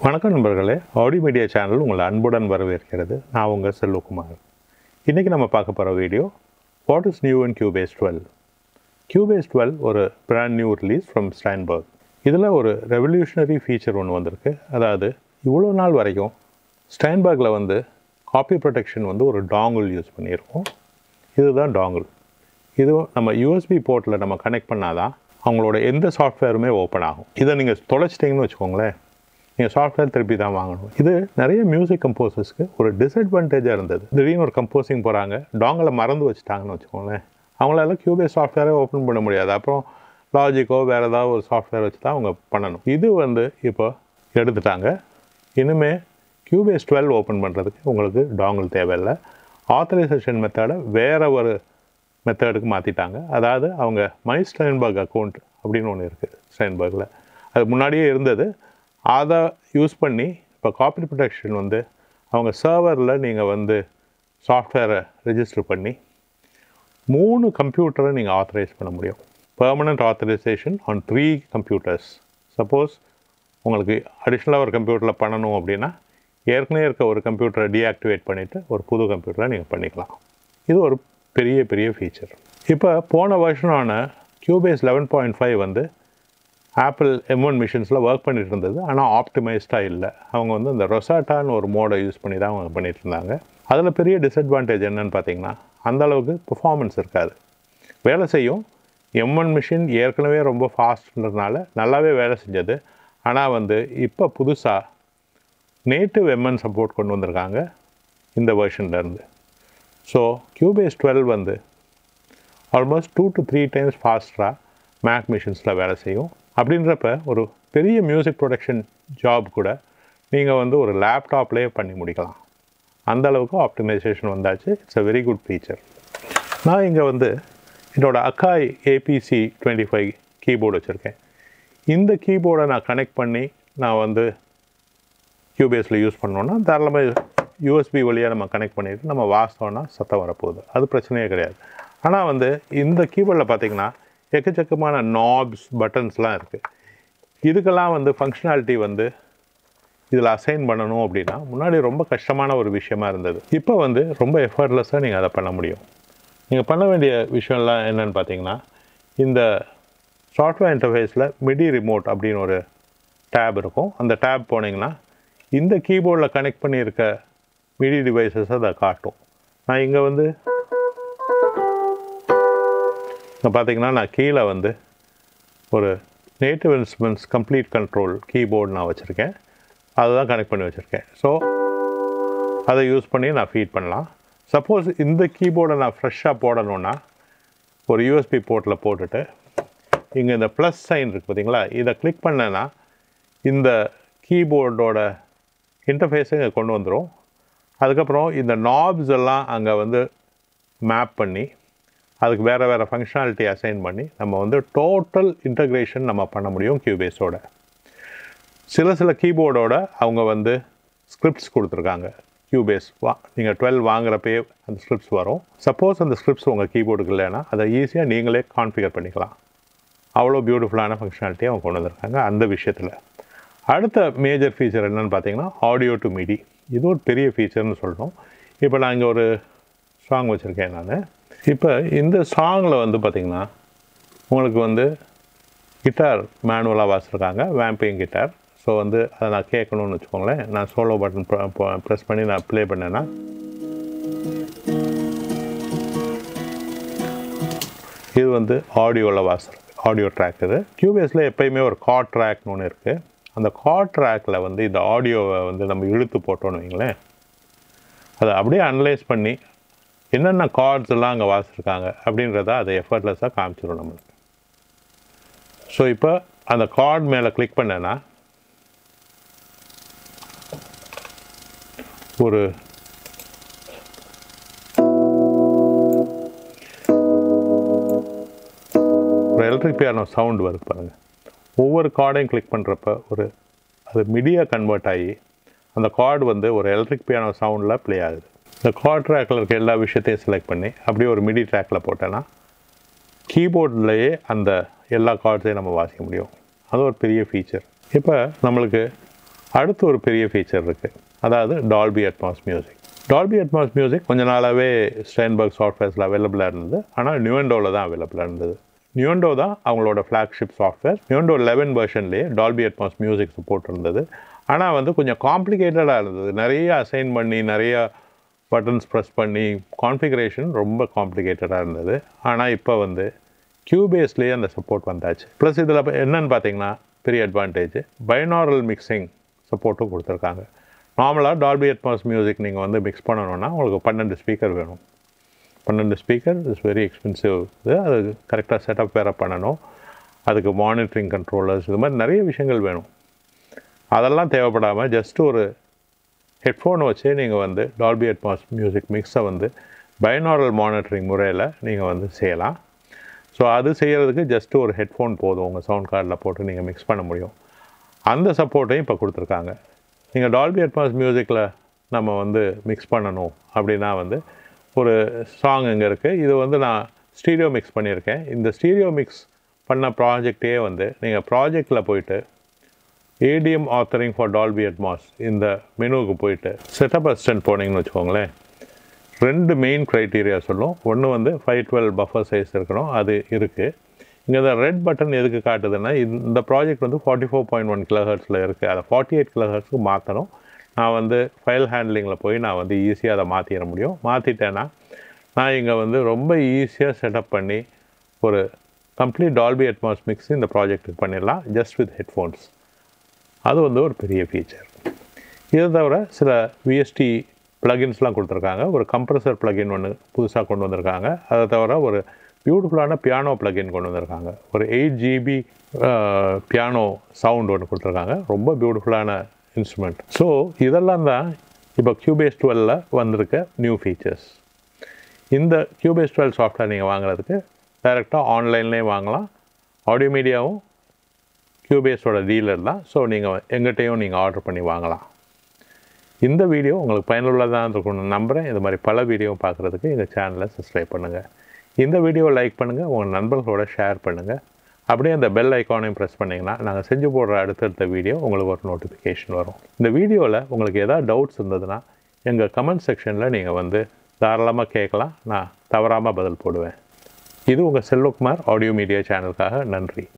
வணக்கம் நண்பர்களே ஆடி மீடியா சேனல் உங்களை அன்புடன் வரவேற்கிறது நான் உங்கள் செல்வகுமார் இன்றைக்கி நம்ம பார்க்க போகிற video what is new in Cubase twelve Cubase twelve ஒரு brand new release from Steinberg இதில் ஒரு ரெவல்யூஷனரி ஃபீச்சர் ஒன்று வந்திருக்கு அதாவது இவ்வளோ நாள் வரைக்கும் ஸ்டான்பர்கில் வந்து காப்பி ப்ரொடெக்ஷன் வந்து ஒரு டாங்கிள் யூஸ் பண்ணியிருக்கோம் இதுதான் டாங்கிள் இது நம்ம யூஎஸ்பி போர்ட்டில் நம்ம கனெக்ட் பண்ணாதான் அவங்களோட எந்த சாஃப்ட்வேருமே ஓப்பன் ஆகும் இதை நீங்கள் தொலைச்சிட்டிங்கன்னு வச்சுக்கோங்களேன் நீங்கள் சாஃப்ட்வேர் திருப்பி தான் வாங்கணும் இது நிறைய மியூசிக் கம்போசர்ஸ்க்கு ஒரு டிஸ்அட்வான்டேஜாக இருந்தது திடீர்னு ஒரு கம்போசிங் போகிறாங்க டாங்கலை மறந்து வச்சுட்டாங்கன்னு வச்சுக்கோங்களேன் அவங்களால கியூபேஸ் சாஃப்ட்வேரே ஓப்பன் பண்ண முடியாது அப்புறம் லாஜிக்கோ வேறு ஏதாவது ஒரு சாஃப்ட்வேர் வச்சு தான் அவங்க பண்ணணும் இது வந்து இப்போ எடுத்துட்டாங்க இனிமேல் கியூபேஸ் டுவெல் ஓப்பன் பண்ணுறதுக்கு உங்களுக்கு டாங்கல் தேவையில்லை ஆத்தரைசேஷன் மெத்தடை வேறு ஒரு மெத்தடுக்கு மாற்றிட்டாங்க அதாவது அவங்க மை ஸ்டைன்பர்க் அக்கௌண்ட் அப்படின்னு ஒன்று இருக்குது ஸ்டைன்பர்கில் அது முன்னாடியே இருந்தது அதை யூஸ் பண்ணி இப்போ காப்பி ப்ரொடெக்ஷன் வந்து அவங்க சர்வரில் நீங்கள் வந்து சாஃப்ட்வேரை ரெஜிஸ்டர் பண்ணி மூணு கம்ப்யூட்டரை நீங்கள் ஆத்தரைஸ் பண்ண முடியும் permanent authorisation on three computers suppose உங்களுக்கு அடிஷ்னலாக ஒரு கம்ப்யூட்டரில் பண்ணணும் அப்படின்னா ஏற்கனவே இருக்க ஒரு கம்ப்யூட்டரை டீஆக்டிவேட் பண்ணிவிட்டு ஒரு புது கம்ப்யூட்டரை நீங்கள் பண்ணிக்கலாம் இது ஒரு பெரிய பெரிய ஃபீச்சர் இப்போ போன வருஷனான கியூபேஸ் லெவன் பாயிண்ட் ஃபைவ் வந்து ஆப்பிள் எம் ஒன் மிஷின்ஸில் ஒர்க் பண்ணிட்டு இருந்தது ஆனால் ஆப்டிமைஸ்டாக இல்லை அவங்க வந்து இந்த ரொசாட்டான்னு ஒரு மோடை யூஸ் பண்ணி தான் அவங்க பண்ணிட்டு இருந்தாங்க அதில் பெரிய டிஸ்அட்வான்டேஜ் என்னன்னு பார்த்தீங்கன்னா அந்த அளவுக்கு பெர்ஃபார்மன்ஸ் இருக்காது வேலை செய்யும் எம் ஒன் மிஷின் ஏற்கனவே ரொம்ப ஃபாஸ்ட்ன்றதுனால நல்லாவே வேலை செஞ்சது ஆனால் வந்து இப்போ புதுசாக நேட்டிவ் எம்என் சப்போர்ட் கொண்டு வந்திருக்காங்க இந்த வெர்ஷன்லேருந்து ஸோ கியூபேஸ் டுவெல் வந்து almost two to three times ஃபாஸ்டராக மேக் மிஷின்ஸில் வேலை செய்யும் அப்படின்றப்ப ஒரு பெரிய மியூசிக் ப்ரொடக்ஷன் ஜாப் கூட நீங்கள் வந்து ஒரு லேப்டாப்லேயே பண்ணி முடிக்கலாம் அந்த அளவுக்கு ஆப்டிமைசேஷன் வந்தாச்சு it's a very good feature நான் இங்கே வந்து என்னோட Akai ABC twenty five keyboard வச்சுருக்கேன் இந்த கீபோர்டை நான் கனெக்ட் பண்ணி நான் வந்து கியூபேஸில் யூஸ் பண்ணோன்னா தாராளமாக யூஎஸ்பி வழியாக நம்ம கனெக்ட் பண்ணிவிட்டு நம்ம வாசித்தோன்னா சத்தம் வரப்போகுது அது பிரச்சனையே கிடையாது ஆனால் வந்து இந்த கீபோர்டில் பார்த்தீங்கன்னா எக்கச்சக்கமான நாப்ஸ் பட்டன்ஸ்லாம் இருக்குது இதுக்கெல்லாம் வந்து ஃபங்க்ஷனாலிட்டி வந்து இதில் அசைன் பண்ணணும் அப்படின்னா முன்னாடி ரொம்ப கஷ்டமான ஒரு விஷயமா இருந்தது இப்போ வந்து ரொம்ப எஃபர்ட்லெஸ்ஸாக நீங்கள் அதை பண்ண முடியும் நீங்கள் பண்ண வேண்டிய விஷயம்லாம் என்னென்னு பார்த்தீங்கன்னா இந்த சாஃப்ட்வேர் இன்டர்ஃபேஸில் மிடி ரிமோட் அப்படின்னு ஒரு டேப் இருக்கும் அந்த டேப் போனீங்கன்னா இந்த கீபோர்டில் கனெக்ட் பண்ணியிருக்க மிடி டிவைசஸ் அதை காட்டும் நான் இங்கே வந்து இங்கே பார்த்தீங்கன்னா நான் கீழே வந்து ஒரு Native Instruments Komplete Kontrol keyboard நான் வச்சுருக்கேன் அதை தான் கனெக்ட் பண்ணி வச்சுருக்கேன் ஸோ அதை யூஸ் பண்ணி நான் ஃபீட் பண்ணலாம் சப்போஸ் இந்த கீபோர்டை நான் ஃப்ரெஷ்ஷாக போடணுன்னா ஒரு யூஎஸ்பி போர்ட்டில் போட்டுட்டு இங்கே இந்த ப்ளஸ் சைன் இருக்குது பார்த்தீங்களா இதை கிளிக் பண்ணேன்னா இந்த கீபோர்டோட இன்டர்ஃபேஸை இங்கே கொண்டு வந்துடும் அதுக்கப்புறம் இந்த நாப்ஸ் எல்லாம் அங்கே வந்து மேப் பண்ணி அதுக்கு வேறு வேறு ஃபங்க்ஷனாலிட்டி அசைன் பண்ணி நம்ம வந்து டோட்டல் இன்டகிரேஷன் நம்ம பண்ண முடியும் கியூபேஸோட சில சில கீபோர்டோட அவங்க வந்து ஸ்கிரிப்ட்ஸ் கொடுத்துருக்காங்க கியூபேஸ் வா நீங்கள் டுவெல் வாங்குறப்பே அந்த ஸ்கிரிப்ட்ஸ் வரும் சப்போஸ் அந்த ஸ்கிரிப்ட்ஸ் உங்கள் கீபோர்டுக்கு இல்லைன்னா அதை ஈஸியாக நீங்களே கான்ஃபிகர் பண்ணிக்கலாம் அவ்வளோ பியூட்டிஃபுல்லான ஃபங்க்ஷனாலிட்டி அவங்க கொண்டு வந்திருக்காங்க அந்த விஷயத்தில் அடுத்த மேஜர் ஃபீச்சர் என்னென்னு பார்த்தீங்கன்னா ஆடியோ டு மிடி இது ஒரு பெரிய ஃபீச்சர்னு சொல்லணும் இப்போ நான் இங்கே ஒரு சாங் வச்சுருக்கேன் நான் இப்போ இந்த சாங்கில் வந்து பார்த்திங்கன்னா உங்களுக்கு வந்து கிட்டார் மேனுவலாக வாசிருக்காங்க வேம்பிங் கிட்டார் ஸோ வந்து அதை நான் கேட்கணும்னு வச்சுக்கோங்களேன் நான் சோலோ பட்டன் ப்ரெஸ் பண்ணி நான் ப்ளே பண்ணேன்னா இது வந்து ஆடியோவில் வாசிருக்கு ஆடியோ ட்ராக் இது கியூபிஎஸில் எப்பயுமே ஒரு கார்ட் ட்ராக்னு ஒன்று இருக்குது அந்த கார்ட் ட்ராக்கில் வந்து இந்த ஆடியோவை வந்து நம்ம இழுத்து போட்டோன்னு வைங்களேன் அதை அப்படியே அனலைஸ் பண்ணி என்னென்ன கார்ட்ஸ் எல்லாம் அங்கே வாசிருக்காங்க அப்படின்றத அதை எஃபர்ட்லெஸ்ஸாக காமிச்சிடும் நம்மளுக்கு ஸோ இப்போ அந்த கார்டு மேலே கிளிக் பண்ணேன்னா ஒரு ஒரு எலக்ட்ரிக் பியானோ சவுண்ட் வருது பாருங்கள் ஒவ்வொரு கார்டையும் கிளிக் பண்ணுறப்ப ஒரு அது மிடியாக கன்வெர்ட் ஆகி அந்த கார்டு வந்து ஒரு எலக்ட்ரிக் பியானோ சவுண்டில் ப்ளே ஆகுது இந்த கார்ட் ட்ராக்கில் இருக்க எல்லா விஷயத்தையும் செலக்ட் பண்ணி அப்படியே ஒரு மிடி ட்ராக்கில் போட்டேன்னா கீபோர்ட்லேயே அந்த எல்லா கார்ட்ஸையும் நம்ம வாசிக்க முடியும் அது ஒரு பெரிய ஃபீச்சர் இப்போ நம்மளுக்கு அடுத்து ஒரு பெரிய ஃபீச்சர் இருக்குது அதாவது Dolby Atmos music Dolby Atmos music கொஞ்ச நாளாகவே ஸ்டெயின்பர்க் சாஃப்ட்வேர்ஸில் அவைலபிளாக இருந்தது ஆனால் நியூண்டோவில் தான் அவைலபிளாக இருந்தது நியூண்டோ தான் அவங்களோட ஃப்ளாக்ஷிப் சாஃப்ட்வேர் நியூண்டோ லெவன் வெர்ஷன்லேயே டால்பி அட்மாஸ் மியூசிக் சப்போர்ட் இருந்தது ஆனால் வந்து கொஞ்சம் காம்ப்ளிகேட்டடாக இருந்தது நிறைய அசைன் பண்ணி நிறைய பட்டன்ஸ் ப்ரெஸ் பண்ணி கான்ஃபிகரேஷன் ரொம்ப காம்ப்ளிகேட்டடாக இருந்தது ஆனால் இப்போ வந்து கியூபேஸ்லேயே அந்த சப்போர்ட் வந்தாச்சு ப்ளஸ் இதில் என்னன்னு பார்த்தீங்கன்னா பெரிய அட்வான்டேஜ் பைனாரல் மிக்சிங் சப்போர்ட்டும் கொடுத்துருக்காங்க நார்மலாக டால்பி அட்மாஸ் மியூசிக் நீங்கள் வந்து மிக்ஸ் பண்ணணுன்னா உங்களுக்கு பன்னெண்டு ஸ்பீக்கர் வேணும் பன்னெண்டு ஸ்பீக்கர் இஸ் வெரி எக்ஸ்பென்சிவ் இது அது கரெக்டாக செட்டப் வேறு பண்ணணும் அதுக்கு மானிட்டரிங் கண்ட்ரோலர்ஸ் இது மாதிரி நிறைய விஷயங்கள் வேணும் அதெல்லாம் தேவைப்படாமல் ஜஸ்ட் ஒரு ஹெட்ஃபோனை வச்சே நீங்கள் வந்து டால்பி அட்மாஸ் மியூசிக் மிக்ஸை வந்து பைனாரல் மானிட்டரிங் முறையில் நீங்கள் வந்து செய்யலாம் ஸோ அது செய்கிறதுக்கு ஜஸ்ட் ஒரு ஹெட்ஃபோன் போதும் உங்கள் சவுண்ட் கார்டில் போட்டு நீங்கள் மிக்ஸ் பண்ண முடியும் அந்த சப்போர்ட்டையும் இப்போ கொடுத்துருக்காங்க நீங்கள் டால்பி அட்மாஸ் மியூசிக்கில் நம்ம வந்து மிக்ஸ் பண்ணணும் அப்படின்னா வந்து ஒரு சாங் இங்கே இருக்குது இது வந்து நான் ஸ்டீரியோ மிக்ஸ் பண்ணியிருக்கேன் இந்த ஸ்டீரியோ மிக்ஸ் பண்ண ப்ராஜெக்டே வந்து நீங்கள் ப்ராஜெக்டில் போயிட்டு ADM authoring for Dolby Atmos இந்த மெனுவுக்கு போயிட்டு செட்டப் அசிஸ்டன்ட் போனீங்கன்னு வச்சுக்கோங்களேன் ரெண்டு மெயின் க்ரைட்டீரியா சொல்லும் ஒன்று வந்து ஃபைவ் டுவெல் பஃபர் சைஸ் இருக்கணும் அது இருக்குது இங்கே இந்த ரெட் பட்டன் எதுக்கு காட்டுதுன்னா இந்த ப்ராஜெக்ட் வந்து ஃபார்ட்டி ஃபோர் பாயிண்ட் ஒன் கிலோஹர்ட்ஸில் இருக்குது அதை ஃபார்ட்டி எயிட் கிலோஹர்ட்ஸ்க்கு மாற்றணும் நான் வந்து ஃபைல் ஹேண்ட்லிங்கில் போய் நான் வந்து ஈஸியாக அதை மாற்றிட முடியும் மாற்றிட்டேன்னா நான் இங்கே வந்து ரொம்ப ஈஸியாக செட்டப் பண்ணி ஒரு கம்ப்ளீட் டால்பி அட்மாஸ் மிக்ஸ் இந்த ப்ராஜெக்ட்டுக்கு பண்ணிடலாம் ஜஸ்ட் வித் ஹெட்ஃபோன்ஸ் அது வந்து ஒரு பெரிய ஃபீச்சர் இதை தவிர சில விஎஸ்டி ப்ளகின்ஸ்லாம் கொடுத்துருக்காங்க ஒரு கம்ப்ரஸர் ப்ளகின் ஒன்று புதுசாக கொண்டு வந்திருக்காங்க அதை தவிர ஒரு பியூட்டிஃபுல்லான பியானோ ப்ளகின் கொண்டு வந்திருக்காங்க ஒரு எயிட் ஜிபி பியானோ சவுண்ட் ஒன்று கொடுத்துருக்காங்க ரொம்ப பியூட்டிஃபுல்லான இன்ஸ்ட்ருமெண்ட் ஸோ இதெல்லாம் தான் இப்போ கியூபேஸ் டுவெல்ல வந்திருக்க நியூ ஃபீச்சர்ஸ் இந்த கியூபேஸ் டுவெல் சாஃப்ட்வேர் நீங்கள் வாங்குறதுக்கு டைரெக்டாக ஆன்லைன்லேயும் வாங்கலாம் ஆடியோ மீடியாவும் கியூபேஸோட டீலர் தான் ஸோ நீங்கள் எங்கிட்டையும் நீங்கள் ஆர்டர் பண்ணி வாங்கலாம் இந்த வீடியோ உங்களுக்கு பயனுள்ளதாக இருக்கணும்னு நம்புகிறேன் இது மாதிரி பல வீடியோ பார்க்குறதுக்கு எங்கள் சேனலை சப்ஸ்கிரைப் பண்ணுங்கள் இந்த வீடியோவை லைக் பண்ணுங்கள் உங்கள் நண்பர்களோட ஷேர் பண்ணுங்கள் அப்படியே அந்த பெல் ஐக்கானையும் ப்ரெஸ் பண்ணிங்கன்னா நாங்கள் செஞ்சு போடுற அடுத்தடுத்த வீடியோ உங்களுக்கு ஒரு நோட்டிஃபிகேஷன் வரும் இந்த வீடியோவில் உங்களுக்கு எதாவது டவுட்ஸ் இருந்ததுன்னா எங்கள் கமெண்ட் செக்ஷனில் நீங்கள் வந்து தாராளமாக கேட்கலாம் நான் தவறாமல் பதில் போடுவேன் இது உங்கள் செல்வகுமார் ஆடியோ மீடியா சேனலுக்காக நன்றி